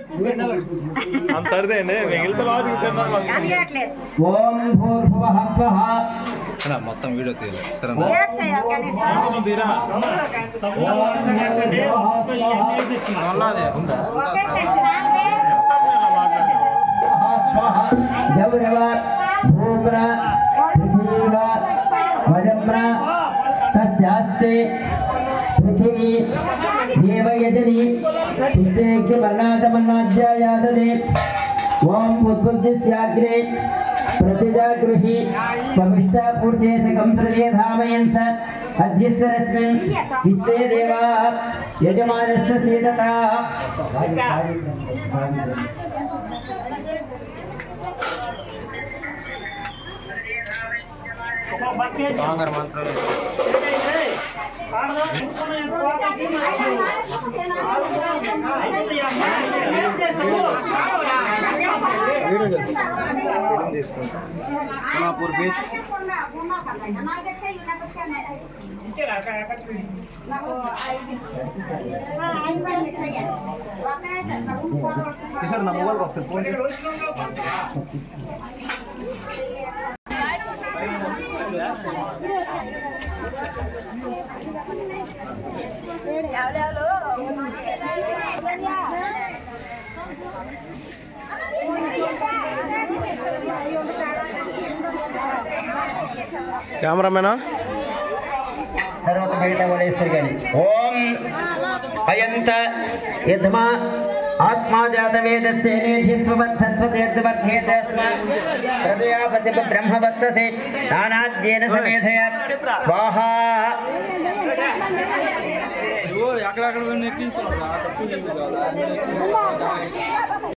అంత అడిదండి మిగిలిన లాజిక్ తిన్నారు అడిగట్లేదు ఓం భూర్భువః స్వః మొత్తం వీడియో తీయాలి సరే ఏడ్ చేయాలి కనీసం తీరా ఒకే తెచ్చినాకే గౌరవ భూమ్ర పృథివీవ వజమ్ర తస్యాస్తే పృథివీ దేవయజని పుష్టేక్య వర్ణాతమన్నాధ్యాయాదనే ఓం ఉద్బుద్ధిస్యాగ్రే ప్రతిజాగృహి పవిష్టాపూర్తే సకం ప్రదేధామయంత అధ్యస్వరస్మిన్ విశ్వే దేవా యజమానస్య సేదతా సోనాపూర్ బీచ్ కిషోర్ నా మొబైల్ ఒకసారి ఫోన్ కెమెరామేనా తర్వాత బయట పడేస్తారు కానీ ఓం అయంత యద్మా ఆత్మాజాత వేదస్సేనేధిస్వత్సత్వతీర్థవర్ధేతస్మ బ్రహ్మవత్ససే నానాద్యేన సమేధయ స్వాహా ఎక్కడెక్కడ ఎక్కించుకున్నాడు